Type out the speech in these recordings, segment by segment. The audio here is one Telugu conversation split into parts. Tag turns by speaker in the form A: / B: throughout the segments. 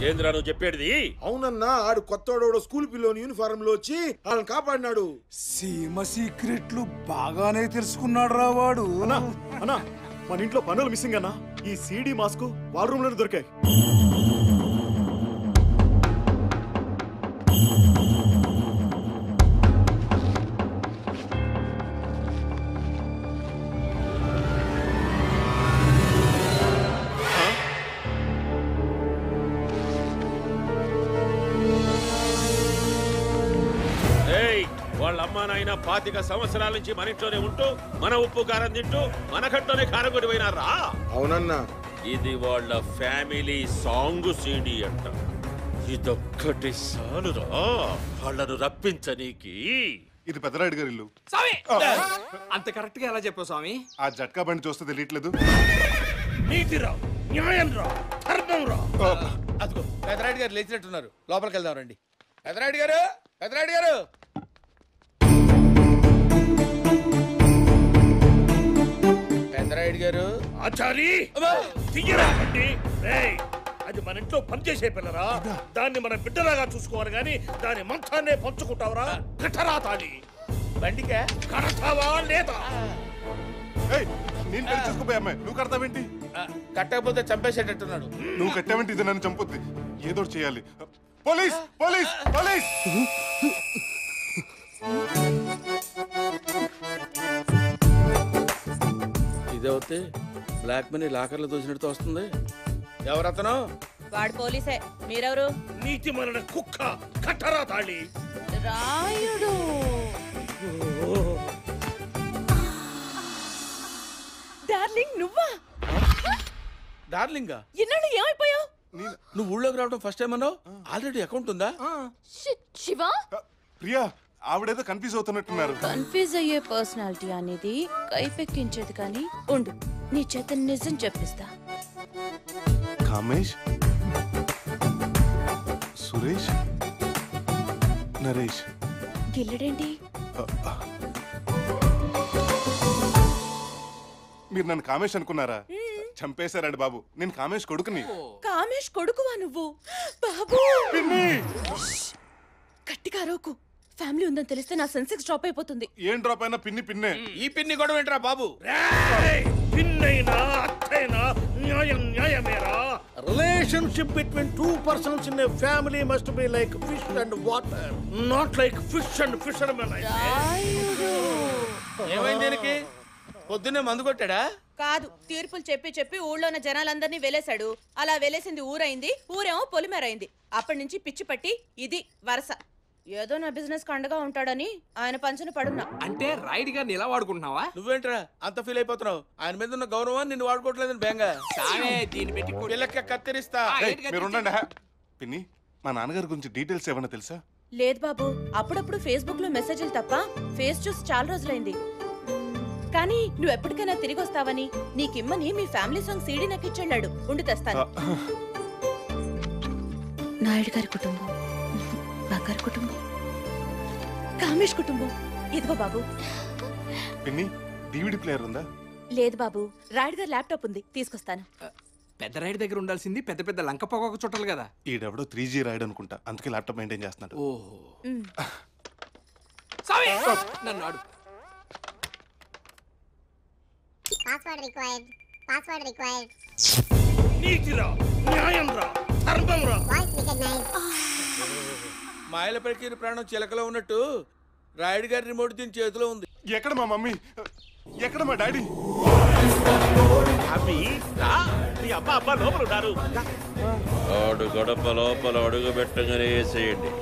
A: ఏంద్రా నువ్వు చెప్పేది
B: అవునన్నా ఆడు కొత్తోడు స్కూల్ పిల్లోని యూనిఫారం లో వచ్చి వాళ్ళని కాపాడినాడు
C: సీమ సీక్రెట్లు బాగానే తెలుసుకున్నాడు రా వాడు
D: అన్నా అన్నా మన ఇంట్లో పనులు మిస్సింగ్ అన్నా ఈ సీడీ మాస్క్ వాళ్ళ రూమ్ లోనే దొరికాయి
A: ఏయ్ వాళ్ళ అమ్మా నాయన పాతిక సంవత్సరాల నుంచి మన ఇంట్లోనే ఉంటూ మన ఉప్పు కారం తింటూ మన కట్లోనే కారం కొట్టి పోయినారా
B: అవునన్నా
A: ఇది వాళ్ళ ఫ్యామిలీ సాంగ్ సీడీ అంట ఇదొక్కటి సాలురా వాళ్ళను రప్పించనీకి
E: ఇది పెద్దరాయుడు గారి ఇల్లు
F: స్వామి అంత కరెక్ట్ గా ఎలా చెప్పావు స్వామి
E: ఆ జట్కా బండి చూస్తే తెలియట్లేదు
A: నీతిరా న్యాయం రా ధర్మం రా
G: అదిగో పెదరాయుడు గారు లేచినట్టున్నారు లోపలికి వెళ్దాం రండి పెదరాయుడు గారు పెదరాయుడు గారు పెదరాయుడు గారు
A: ఆచారి తీయరా బండి రేయ్, అది మన ఇంట్లో పనిచేసే పిల్లరా దాన్ని మన బిడ్డలాగా చూసుకోవాలి గాని దాని మంచాన్నే పంచుకుంటావరా కట్టరా తాడి
G: బండికా
A: కడతావా లేదా
E: ఏయ్, నేను పెళ్లి చేసుకోపోయే అమ్మాయి నువ్వు కడతావేంటి
G: ఆ, కట్టకపోతే చంపేసేటట్టున్నాడు
E: నువ్వు కట్టావేంటి ఇది నన్ను చంపొద్ది ఏదో ఒకటి చేయాలి పోలీస్ పోలీస్ పోలీస్
G: ఇదవుతే బ్లాక్ మనీ లాకర్లో దోసినట్టు వస్తుంది ఎవరతను
H: వాడు పోలీసే మీరెవరు
A: నీతి మన కుక్క కట్టరా తాళి
H: రాయుడు డార్లింగ్ నువ్వా
G: డార్లింగా
H: ఇన్నాళ్ళు ఏమైపోయావు
G: నువ్వు ఊళ్ళోకి రావడం ఫస్ట్ టైం అన్నావు ఆల్రెడీ అకౌంట్ ఉందా
H: శివ
E: ప్రియా ఆవిడేదో కన్ఫ్యూజ్ అవుతున్నట్టున్నారు
H: కన్ఫ్యూజ్ అయ్యే పర్సనాలిటీ అనేది కైపెక్కించేది కానీ ఉండు నీ చేత నిజం చెప్పిస్తా
E: కామేష్ సురేష్ నరేష్
H: గిల్లడేంటి
E: మీరు నన్ను కామేష్ అనుకున్నారా చంపేశారండి బాబు నేను కామేష్ కొడుకుని
H: కామేష్ కొడుకువా నువ్వు బాబు ష్! గట్టిగా అరవకు ఫ్యామిలీ ఉందని తెలిస్తే నా సెన్సెక్స్ డ్రాప్ అయిపోతుంది
E: ఏం డ్రాప్ అయినా పిన్ని పిన్నే
G: ఈ పిన్ని గొడవ ఏంట్రా బాబు
A: పిన్నైనా అత్తైనా న్యాయం న్యాయమేరా relationship between two persons in a family must be like fish and water not like fish and fishermen
H: Rayudu
G: ఏమైంది దీనికి పొద్దున్నే మందు కొట్టాడా
H: కాదు తీర్పులు చెప్పి చెప్పి ఊళ్ళో ఉన్న జనాలందరినీ వెలేశాడు అలా వెలేసింది ఊరైంది ఊరేమో పొలిమేరైంది అప్పటి నుంచి పిచ్చి పట్టి ఇది వరస ఏదో నా బిజినెస్ కండగా ఉంటాడని ఆయన పంచన పడున్నా
F: అంటే రైడ్ గారిని ఇలా వాడుకుంటున్నావా
G: నువ్వేంట్రా అంత ఫీల్ అయిపోతున్నావు ఆయన మీద ఉన్న గౌరవం నిన్ను వాడుకోవట్లేదని బేంగా
F: సామే దీన్ని పెట్టి కొట్టి-
G: పిల్లకి కత్తిరిస్తా
F: ఆ,
E: ఏయ్,
F: ఏంటి కదా
E: మీరు ఉండండి హా. పిన్ని మా నాన్నగారి గురించి డీటెయిల్స్ ఏమన్నా తెలుసా
H: లేదు బాబు అప్పుడప్పుడు ఫేస్బుక్ లో మెసేజ్లు తప్ప ఫేస్ చూసి చాలా రోజులైంది కానీ నువ్వు ఎప్పటికైనా తిరిగి వస్తావని నీకిమ్మని మీ ఫ్యామిలీ సాంగ్ సీడీ నాకు ఇచ్చెళ్ళాడు ఉండి తెస్తాను నాయుడు గారి కుటుంబం బంగారు కుటుంబం కామేష్ కుటుంబం ఇదిగో బాబు
E: పిన్ని డివిడి ప్లేయర్ ఉందా
H: లేదు బాబు రాయుడు గారి ల్యాప్టాప్ ఉంది తీసుకొస్తాను
F: పెద్ద రైడ్ దగ్గర ఉండాల్సింది పెద్ద పెద్ద లంక పొగకు చుట్టాలి కదా
E: ఈడెవడో త్రీ జీ రాయడు అనుకుంటా అందుకే ల్యాప్టాప్ మెయింటైన్ చేస్తున్నాడు
F: ఓహో
H: ఉమ్.
F: సామి నన్ను ఆడు
I: Password required. Password required.
A: నీతిరా న్యాయం రా ధర్మం రా
I: Voice recognized.
G: మాయల పెరికిన ప్రాణం చిలకలో ఉన్నట్టు రాయుడు గారి రిమోట్ దీని చేతిలో ఉంది
E: ఎక్కడ మా మమ్మీ ఎక్కడ మా డాడీ
A: అవి రా నీ అబ్బ అబ్బ లోపల ఉన్నారు ఆడు గడప లోపల అడుగు పెట్టగానే వేసేయండి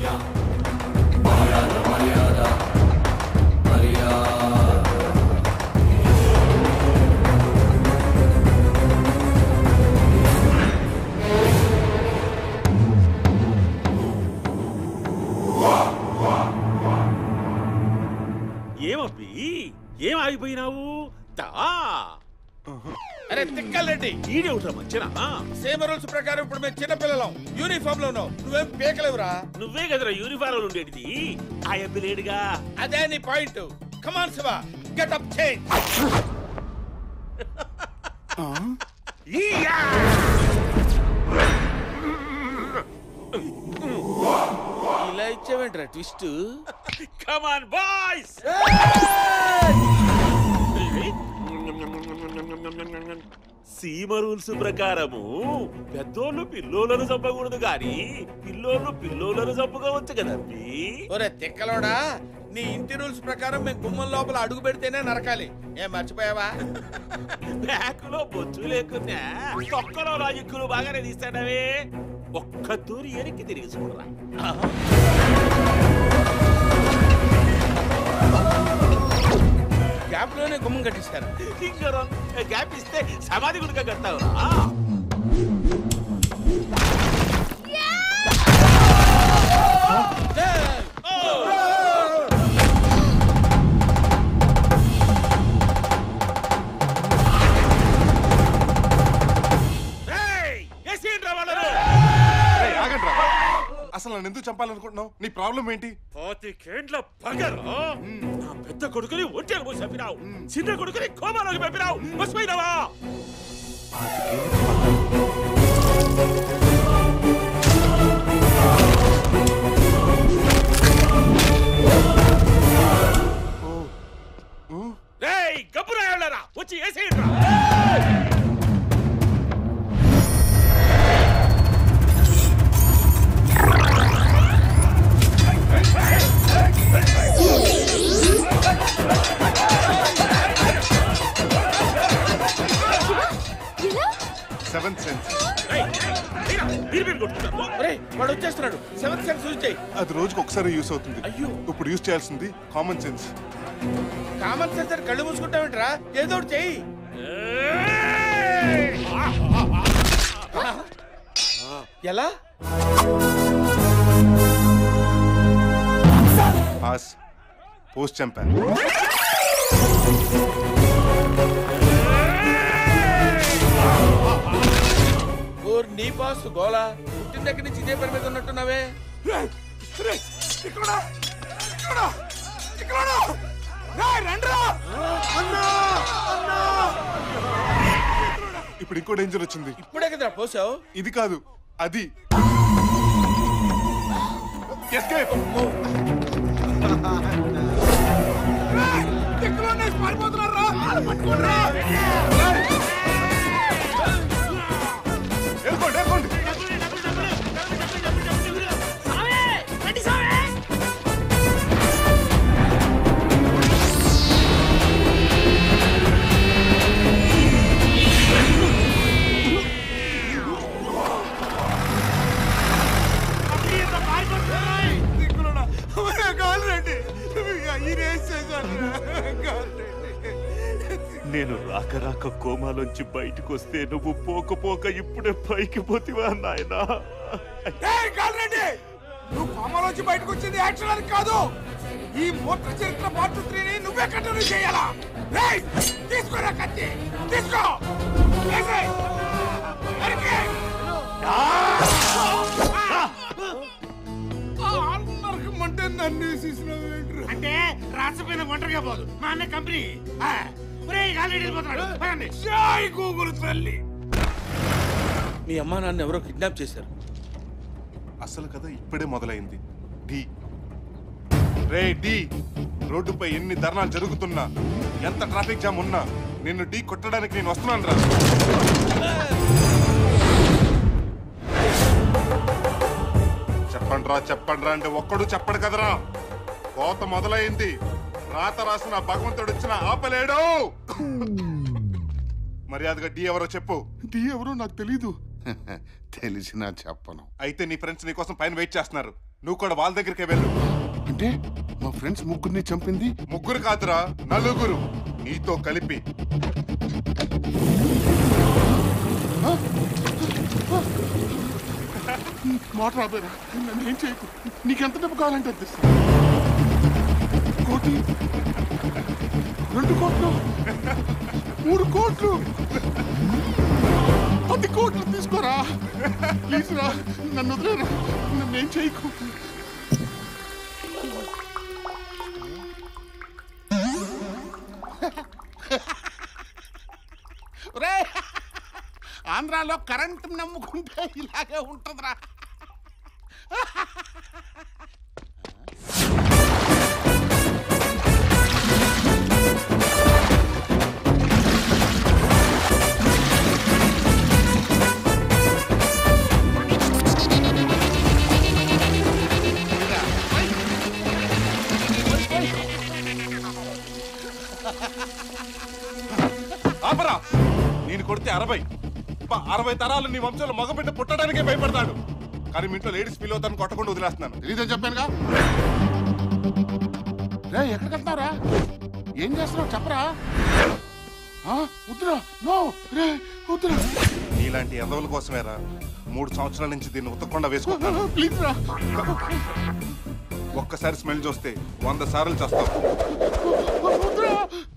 A: ఏమబ్బి ఏం ఆగిపోయినావు దా
G: అరే తిక్కలరెడ్డి
A: ఈడేవుట్రా మధ్యన
G: సేమ్ రూల్స్ ప్రకారం ఇప్పుడు మేము చిన్న పిల్లలం యూనిఫామ్ లో ఉన్నాం నువ్వేం పేకలేవురా
A: నువ్వే కదరా యూనిఫారం ఉండేది ఆ అబ్బి లేడుగా
G: అదే నీ point come on Shiva get up change
A: ఈయా!
G: ఇచ్చావేంట్రా twist
A: come on boys Seema rules ప్రకారము పెద్దోళ్ళు పిల్లోలను చంపకూడదు గాని పిల్లోళ్ళు పిల్లోలను చంపుకోవచ్చు కదండి
G: ఒరే తిక్కలోడా నీ ఇంటి రూల్స్ ప్రకారం మేము గుమ్మం లోపల అడుగు పెడితేనే నరకాలి ఏం మర్చిపోయావా
A: బ్యాకులో బొచ్చు లేకున్నా తొక్కలో లాజిక్కులు బాగానే తీస్తాడవే ఒక్క తూరి ఎనికి తిరిగి చూడరా
G: గ్యాప్ లోనే గుమ్మం కట్టిస్తారు
A: ఇంకరం గ్యాప్ ఇస్తే సమాధి గుడిక కట్టావురా ఏయ్, వేసేయండిరా వాళ్ళను.
E: ఏయ్, ఆగండ్రా. అసలు నన్ను ఎందుకు చంపాలనుకుంటున్నావు నీ ప్రాబ్లం ఏంటి
A: పాతికేండ్ల పగరా నా పెద్ద కొడుకుని ఒంటరి పోసి చంపినావు చిన్న కొడుకుని కోమాలోకి పంపినావు మర్చిపోయినావా రేయ్ గబ్బురాయాలరా వచ్చి వేసేయండిరా
E: సెవెన్ సెన్స్
A: రేయ్, తీరా, మీరు మీరు కొట్టుకుంటారు
G: ఒరే వాడు వచ్చేస్తున్నాడు సెవెంత్ సెన్స్ యూజ్ చేయి
E: అది రోజుకి ఒకసారి యూస్ అవుతుంది
G: అయ్యో.
E: ఇప్పుడు యూస్ చేయాల్సింది కామన్ సెన్స్
G: కామన్ సెన్స్ అని కళ్ళు మూసుకుంటావేంట్రా ఏదో ఒకటి చెయ్యి ఎలా
E: పాస్ పోస్ట్ చంపాను
G: ఓర్ నీ బాస్ గోలా పుట్టిన దగ్గర నుంచి ఇదే పని మీద ఉన్నట్టున్నావే
E: ఇప్పుడు ఇంకో డేంజర్ వచ్చింది
G: ఇప్పుడే కదరా పోసావు
E: ఇది కాదు అది Escape! వెళ్ళిపోండి, వెళ్ళిపోండి.
A: నేను రాక రాక కోమాలోంచి బయటకు వస్తే నువ్వు పోక పోక ఇప్పుడే పైకి పోతివా నాయనా
C: కాలరెడ్డి నువ్వు కోమలోంచి బయటకు వచ్చింది యాక్షన్ అని కాదు ఈ మూత్ర చరిత్ర పార్ట్ త్రీని నువ్వే కంటిన్యూ చేయాలా రేయ్, తీసుకోరా కత్తి తీసుకో వేసేయ్. నరికేయ్. నరకమంటే నన్ను వేసేసినావు అంటే రాసపోయిన ఒంటరిగా పోదు మా అన్న కంపెనీ ఆల్రెడీ వెళ్ళిపోతున్నాడు పదండి. జై గూగుల్ తల్లి
G: మీ అమ్మా నాన్న ఎవరో కిడ్నాప్ చేశారు
E: అసలు కథ ఇప్పుడే మొదలైంది డి రే డి రోడ్డుపై ఎన్ని ధర్నాలు జరుగుతున్నా ఎంత ట్రాఫిక్ జామ్ ఉన్నా నిన్ను ఢీ కొట్టడానికి నేను వస్తున్నాను రా చెప్పండి రా చెప్పండి రా అంటే ఒక్కడు చెప్పడు కదరా కోత మొదలైంది రాత రాసిన భగవంతుడు వచ్చిన ఆపలేడు మర్యాదగా డి ఎవరో చెప్పు
J: టీ ఎవరో నాకు తెలీదు తెలిసినా చెప్పను
E: అయితే నీ ఫ్రెండ్స్ నీ కోసం పైన వెయిట్ చేస్తున్నారు నువ్వు కూడా వాళ్ళ దగ్గరికే వెళ్ళు
J: అంటే మా ఫ్రెండ్స్ ముగ్గురిని చంపింది
E: ముగ్గురు కాదురా నలుగురు నీతో కలిపి
J: మాట రాబేరా నన్ను ఏం చేయకు నీకెంత డబ్బు కావాలంటే అది తెస్తా కోటి రెండు కోట్లు మూడు కోట్లు పది కోట్లు తీసుకోరా ప్లీజ్ రా నన్ను వదిలేరా నన్ను ఏం చేయకు రే ఆంధ్రాలో కరెంట్ నమ్ముకుంటే ఇలాగే ఉంటుందిరా
E: ఆపరా నేను కొడితే అరవై అబ్బా, అరవై తరాలు నీ వంశంలో మగబిడ్డ పుట్టడానికే భయపడతాడు కానీ మీ ఇంట్లో లేడీస్ ఫీల్ అవుతాను కొట్టకుండా వదిలేస్తున్నాను
J: తెలీదని చెప్పానుగా రే ఎక్కడికి వెళ్తున్నావురా ఏం చేస్తున్నావు చెప్పరా ఆ, వద్దురా నో రే వద్దురా
E: నీలాంటి ఎదవల కోసమేరా మూడు సంవత్సరాల నుంచి దీన్ని ఉతకకుండా వేసుకుంటాను
J: ప్లీజ్ రా
E: ఒక్కసారి స్మెల్ చూస్తే వంద సార్లు చేస్తావు
J: వద్దురా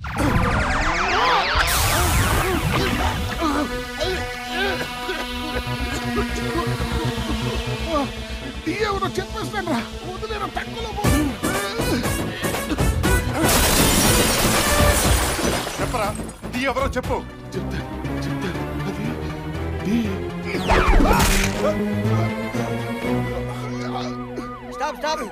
J: టీ ఎవరో చెప్పేస్తాను రా వదిలేరా తక్కువలో
E: చెప్పరా టీ ఎవరో చెప్పు
J: చెప్తా చెప్తా అది టీ
K: స్టాప్ స్టాప్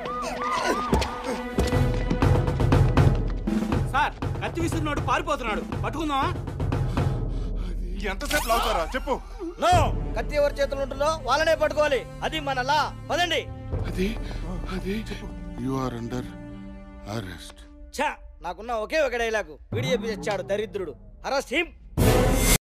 F: సార్ కత్తి విసిరినోడు పారిపోతున్నాడు పట్టుకుందామా
E: ఎంతసేపు లాగుతారా చెప్పు
K: నో కత్తి ఎవరి చేతులు ఉంటుందో వాళ్ళనే పట్టుకోవాలి అది మన లా పదండి
J: అది అది యు ఆర్ అండర్ అరెస్ట్
K: ఛా నాకున్న ఒకే ఒక డైలాగు వీడి చెప్పి తెచ్చాడు దరిద్రుడు అరెస్ట్ హిమ్